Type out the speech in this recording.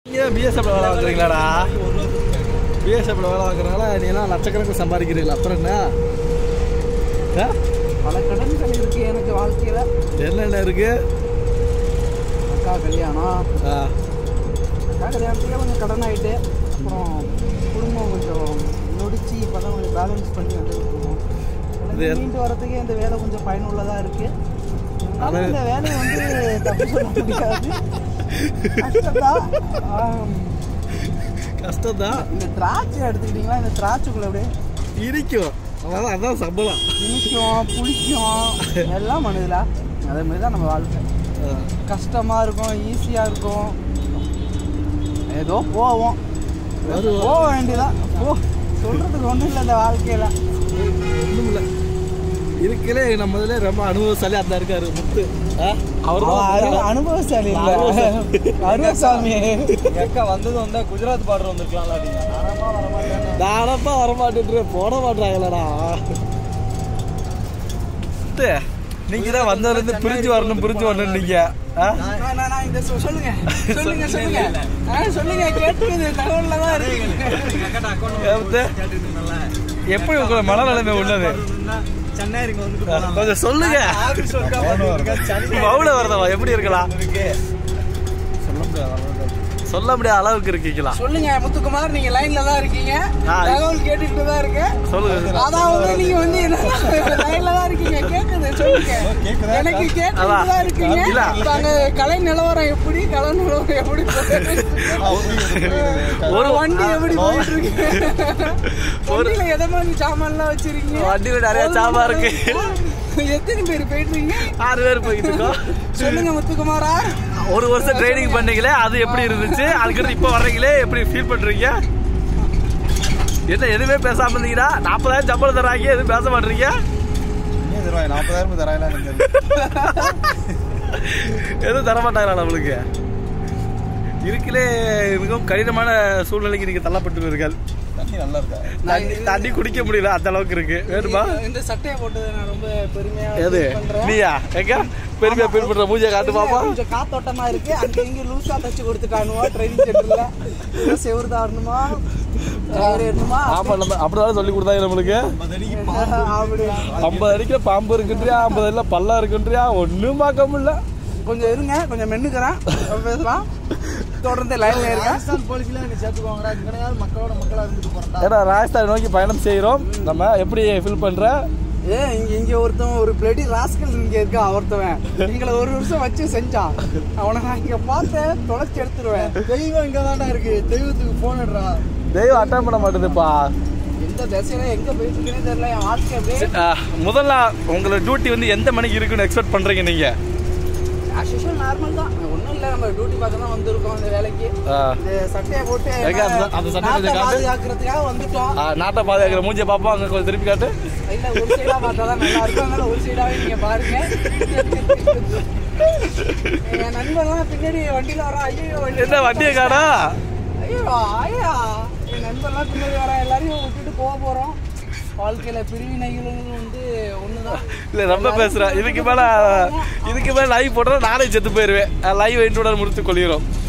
நீங்கள் பிஎஸ்எஃப்ல வேலை பார்க்குறீங்களாடா பிஎஸ்எஃப்ல வேலை பார்க்குறனால நீ எல்லாம் லட்சக்கணக்கில் சம்பாதிக்கிறீங்களா அப்புறம் என்ன ஆ? பல கடன்கள் இருக்கு எனக்கு வாழ்க்கையில என்னென்ன இருக்கு அக்கா கல்யாணம் ஆ அக்கா கல்யாணத்துக்கே கொஞ்சம் கடன் ஆயிட்டு அப்புறம் குடும்பம் கொஞ்சம் நொடிச்சு இப்போதான் கொஞ்சம் பேலன்ஸ் பண்ணி வந்துருக்கோம் இது- மீண்டு வரதுக்கே இந்த வேலை கொஞ்சம் பயனுள்ளதா இருக்கு ஆனா அது- இந்த வேலையை வந்து தப்பு சொல்ல முடியாது கஷ்டம்தான். ஆம். கஷ்டம் தான் இந்த திராட்சை எடுத்துக்கிட்டீங்களா இந்த திராட்சைக்குள்ள அப்படியே இருக்கும் அதான் அதான் சம்பளம் இனிக்கும் புளிக்கும் எல்லாம் பண்ணுதுல அதே மாதிரி தான் நம்ம வாழ்க்கை ஆ. கஷ்டமா இருக்கும் ஈஸியா இருக்கும் ஏதோ போவோம் வருவோம். போக வேண்டியதான் போ சொல்றதுக்கு ஒன்றும் இல்லை இந்த வாழ்க்கையில ஒன்றும் இல்லை இருக்கலே நம்ம இதில் ரொம்ப அனுபவசாலி அந்த இருக்காரு முத்து ஆ? அவர் அவன் அரு- அனுபவசாலி இல்ல அருவசாமி அக்கா வந்தது வந்தா குஜராத் பார்டர் வந்திருக்கலாம்ல நீங்க நானமா வர மாட்டேன் நானப்பா வரமாட்டேன்ற போட மாட்டாங்களடா நீங்க தான் வந்ததுலேருந்து பிரிஞ்சு வரணும் பிரிஞ்சு வரணும் நீங்க ஆ? நான், நான், நான் இந்த சொ- சொல்லுங்க சொல்லுங்க சொல்லுங்க ஆ, சொல்லுங்க கேட்டுக்குது தகவல்ல தான் இருக்கு அக்கா அக்கௌண்ட் ஏன் முத்து? எப்படி உங்களை மனநிலைமை உள்ளது சென்னை இங்க வந்துட்டு கொஞ்சம் சொல்லுங்க ஆபீஸ் ஒர்க்கா மவுல வரதவா எப்படி இருக்கலாம் சொல்ல முடியாது சொல்ல முடியாத அளவுக்கு இருக்கீங்களா சொல்லுங்க முத்துக்குமார் நீங்க லைன்ல தான் இருக்கீங்க ஆ. தகவல் கேட்டுக்கிட்டு தான் இருக்கேன் சொல்லுங்க அதாவது நீங்க வந்து என்ன லைன்ல தான் இருக்கீங்க கேக்குது சொல்லுங்க கேக்குதா? எனக்கு கேட்டுட்டு அதான். தான் இருக்கீங்க இல்ல. இப்ப அங்க கலை நிலவரம் எப்படி கலை நிலவரம் எப்படி போயிட்டு இருக்கு? ஒரு வண்டி எப்படி போயிட்டு இருக்கு வண்டியில எதை மாதிரி சாமான்லாம் வச்சிருக்கீங்க வண்டியில நிறைய சாமான் இருக்கு எத்தனை பேர் போயிட்டு இருக்கீங்க ஆறு பேர் போயிட்டு இருக்கோம் சொல்லுங்க முத்துக்குமாரா ஒரு வருஷம் ட்ரைனிங் பண்ணீங்களே அது எப்படி இருந்துச்சு அதுக்கடுத்து இப்போ வர்றீங்களே எப்படி ஃபீல் பண்றீங்க என்ன எதுவுமே பேசாம இருந்தீங்கன்னா நாற்பதாயிரம் சம்பளம் தராங்க எதுவும் பேச மாட்டீங்க நாற்பதாயிரம் தராங்களா நீங்க எதுவும் தர மாட்டாங்களா நம்மளுக்கு இருக்கலே மிகவும் கடினமான சூழ்நிலைக்கு நீங்க தள்ளப்பட்டுள்ளீர்கள் தண்ணி நல்லா இருக்கா தண்ணி தண்ணி குடிக்க முடியல அந்த அளவுக்கு இருக்கு வேணுமா இந்த சட்டையை போட்டது நான் ரொம்ப பெருமையா எது feel பண்றேன் நீயா எங்க பெருமையா ஃபீல் பண்ற மூஞ்சியை காட்டு பாப்பா கொஞ்சம் காத்தோட்டமா இருக்கு அங்க இங்க லூசா தச்சு கொடுத்துட்டானுவா ட்ரைனிங் சென்டர்ல செவரு தாரணுமா டிரைவர் ஏறணுமா ஆமா நம்ம அப்படிதான் சொல்லி கொடுத்தாங்க நம்மளுக்கு அப்படி ஐம்பது அடிக்கிற பாம்பு இருக்குன்றியா ஐம்பது அடியில் பல்லா இருக்குன்றியா ஒன்றும் பார்க்க முடியல கொஞ்சம் இருங்க கொஞ்சம் மென்னுக்கிறேன் பேசலாம் தொடர்ந்து லைன்ல இருக்கேன் ராஜஸ்தான் போலீஸ்ல என்ன சேர்த்துக்கோங்கடா இங்கனையாவது மக்களோட மக்களா இருந்துட்டு போறேன்டா ஏன்னா ராஜஸ்தான் நோக்கி பயணம் செய்கிறோம் நம்ம எப்படி ஃபீல் பண்ற ஏ இங்க இங்க ஒருத்தன் ஒரு பிளடி ராஸ்கல் இங்க இருக்கான் ஒருத்தவன் எங்களை ஒரு வருஷம் வச்சு செஞ்சான் அவனை நான் இங்க பார்த்தேன் தொலைச்சி எடுத்துருவேன் தெய்வம் இங்க தான்டா இருக்கு தெய்வத்துக்கு போன் எடுறா தெய்வம் அட்டன் பண்ண மாட்டேதுப்பா எந்த திசையில எங்க போயிட்டு இருக்குன்னே தெரியல என் வாழ்க்கை அப்படியே ஆஹ், முதல்ல உங்களோட டியூட்டி வந்து எந்த மணிக்கு இருக்குன்னு எக்ஸ்பெக்ட் பண்றீங்க நீங்க அசிஷுவல் நார்மல் தான் ஒன்றும் இல்லை நம்ம டியூட்டி பார்க்க தான் வந்திருக்கோம் இந்த வேலைக்கு ஆஹ், இந்த சட்டையை போட்டு எங்க அந்த- அந்த சட்டை நாட்டை கொஞ்சம் காட்டு. பாதுகாக்கிறதுக்காக வந்துட்டோம் ஆஹ், நாட்டை பாதுகாக்கிற மூஞ்சியை பார்ப்போம் அங்கே கொஞ்சம் திருப்பி காட்டு இல்ல ஒரு சைடா பார்த்தா தான் நல்லா இருக்கும் அதனால ஒரு சைடாவே நீங்க பாருங்க என் நண்பர்லாம் பின்னாடி வண்டியில வரான் ஐயோ வண்டி என்ன வண்டியை காடா ஐயோ ஐயா என் நண்பர்லாம் பின்னாடி வரான் எல்லாரையும் விட்டுட்டு போக போறோம் வாழ்க்கையில பிரிவினைகள் வந்து ஒண்ணுதான் இல்ல ரொம்ப பேசுறேன் இதுக்கு மேல இதுக்கு மேல லைவ் போட்டா நானே செத்து போயிருவேன் லைவ் இன்ட்ரோட முடித்து கொள்கிறோம்